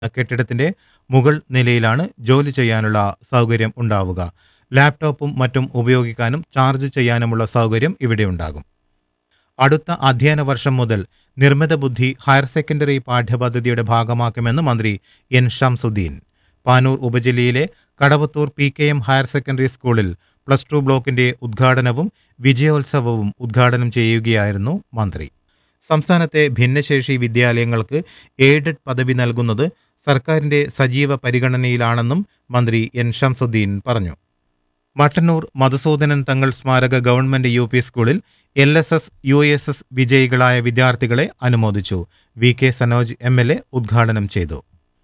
കെട്ടിടത്തിന്റെ മുകൾ നിലയിലാണ് ജോലി ചെയ്യാനുള്ള സൗകര്യം ഉണ്ടാവുക ലാപ്ടോപ്പും മറ്റും ഉപയോഗിക്കാനും ചാർജ് ചെയ്യാനുമുള്ള സൗകര്യം ഇവിടെ ഉണ്ടാകും അടുത്ത അധ്യയന വർഷം മുതൽ നിർമ്മിത ബുദ്ധി ഹയർ സെക്കൻഡറി പാഠ്യപദ്ധതിയുടെ ഭാഗമാക്കുമെന്ന് മന്ത്രി എൻ ഷംസുദ്ദീൻ പാനൂർ ഉപജില്ലയിലെ Kadavathur P K M higher secondary സ്കൂളിൽ പ്ലസ് ടു ബ്ലോക്കിന്റെ ഉദ്ഘാടനവും വിജയോത്സവവും ഉദ്ഘാടനം ചെയ്യുകയായിരുന്നു മന്ത്രി സംസ്ഥാനത്തെ ഭിന്നശേഷി വിദ്യാലയങ്ങൾക്ക് എയ്ഡഡ് പദവി നൽകുന്നത് സർക്കാരിന്റെ സജീവ പരിഗണനയിലാണെന്നും മന്ത്രി എൻ ഷംസുദ്ദീൻ പറഞ്ഞു മട്ടന്നൂർ മധുസൂദനൻ തങ്ങൾ സ്മാരക ഗവൺമെന്റ് യു പി സ്കൂളിൽ L S S U S S വിജയികളായ വിദ്യാർത്ഥികളെ അനുമോദിച്ചു V K Sanoj M L A ഉദ്ഘാടനം ചെയ്തു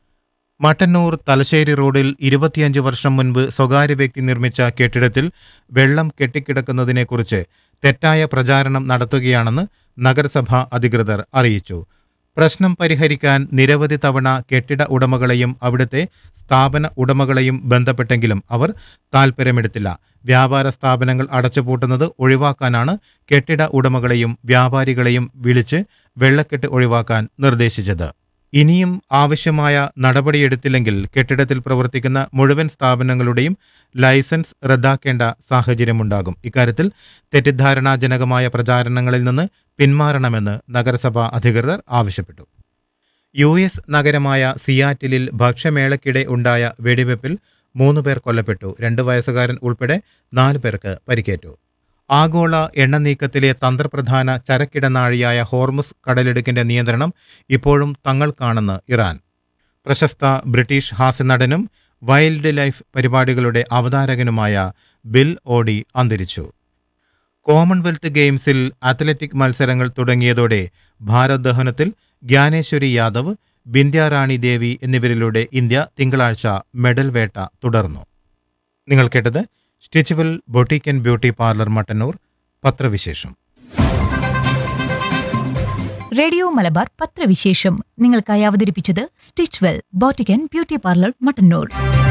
മട്ടന്നൂർ തലശ്ശേരി റോഡിൽ ഇരുപത്തിയഞ്ച് വർഷം മുൻപ് സ്വകാര്യ വ്യക്തി നിർമ്മിച്ച കെട്ടിടത്തിൽ വെള്ളം കെട്ടിക്കിടക്കുന്നതിനെക്കുറിച്ച് തെറ്റായ പ്രചാരണം നടത്തുകയാണെന്ന് നഗരസഭ അധികൃതർ അറിയിച്ചു പ്രശ്നം പരിഹരിക്കാൻ നിരവധി തവണ കെട്ടിട ഉടമകളെയും അവിടുത്തെ സ്ഥാപന ഉടമകളെയും ബന്ധപ്പെട്ടെങ്കിലും അവർ താൽപ്പര്യമെടുത്തില്ല വ്യാപാര സ്ഥാപനങ്ങൾ അടച്ചുപൂട്ടുന്നത് ഒഴിവാക്കാനാണ് കെട്ടിട ഉടമകളെയും വ്യാപാരികളെയും വിളിച്ച് വെള്ളക്കെട്ട് ഒഴിവാക്കാൻ നിർദ്ദേശിച്ചത് ഇനിയും ആവശ്യമായ നടപടിയെടുത്തില്ലെങ്കിൽ കെട്ടിടത്തിൽ പ്രവർത്തിക്കുന്ന മുഴുവൻ സ്ഥാപനങ്ങളുടെയും ലൈസൻസ് റദ്ദാക്കേണ്ട സാഹചര്യമുണ്ടാകും ഇക്കാര്യത്തിൽ തെറ്റിദ്ധാരണാജനകമായ പ്രചാരണങ്ങളിൽ നിന്ന് പിന്മാറണമെന്ന് നഗരസഭാ അധികൃതർ ആവശ്യപ്പെട്ടു യു എസ് നഗരമായ സിയാറ്റിലിൽ ഭക്ഷ്യമേളയ്ക്കിടെ ഉണ്ടായ വെടിവെപ്പിൽ മൂന്ന് പേർ കൊല്ലപ്പെട്ടു രണ്ട് വയസ്സുകാരൻ ഉൾപ്പെടെ നാല് പേർക്ക് പരിക്കേറ്റു ആഗോള എണ്ണ നീക്കത്തിലെ തന്ത്രപ്രധാന ചരക്കിടനാഴിയായ ഹോർമുസ് കടലിടുക്കിന്റെ നിയന്ത്രണം ഇപ്പോഴും തങ്ങൾക്കാണെന്ന് ഇറാൻ പ്രശസ്ത ബ്രിട്ടീഷ് ഹാസ്യനടനും വൈൽഡ് ലൈഫ് പരിപാടികളുടെ അവതാരകനുമായ ബിൽ ഓഡി അന്തരിച്ചു കോമൺവെൽത്ത് ഗെയിംസിൽ അത്ലറ്റിക് മത്സരങ്ങൾ തുടങ്ങിയതോടെ ഭാരോദ്വഹനത്തിൽ ജ്ഞാനേശ്വരി യാദവ് ബിന്ധ്യാറാണി ദേവി എന്നിവരിലൂടെ ഇന്ത്യ തിങ്കളാഴ്ച മെഡൽ വേട്ട തുടർന്നു നിങ്ങൾ കേട്ടത് Stitchwell boutique and beauty parlour Mattannur പത്രവിശേഷം റേഡിയോ മലബാർ പത്രവിശേഷം നിങ്ങൾക്കായി അവതരിപ്പിച്ചത് Stitchwell boutique and beauty parlour Mattannur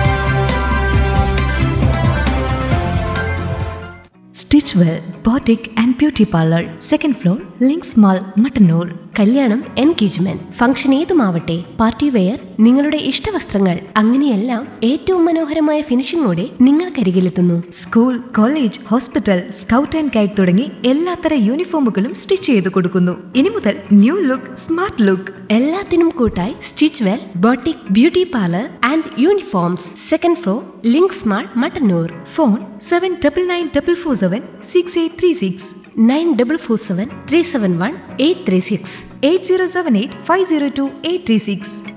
Stitchwell boutique and beauty parlour second floor Links mall Mattannur കല്യാണം എൻഗേജ്മെന്റ് ഫംഗ്ഷൻ ഏതുമാവട്ടെ പാർട്ടി വെയർ നിങ്ങളുടെ ഇഷ്ടവസ്ത്രങ്ങൾ അങ്ങനെയെല്ലാം ഏറ്റവും മനോഹരമായ ഫിനിഷിംഗോടെ നിങ്ങൾക്കരികിലെത്തുന്നു school college hospital scout and guide തുടങ്ങി എല്ലാത്തര യൂണിഫോമുകളും സ്റ്റിച്ച് ചെയ്ത് കൊടുക്കുന്നു ഇനി മുതൽ ന്യൂ ലുക്ക് സ്മാർട്ട് ലുക്ക് എല്ലാത്തിനും കൂട്ടായി stitch well boutique beauty parlour and uniforms second floor Links mall Mattannur phone seven double nine double four seven six eight three six nine double four seven three seven one eight three six eight zero seven eight five zero two eight three six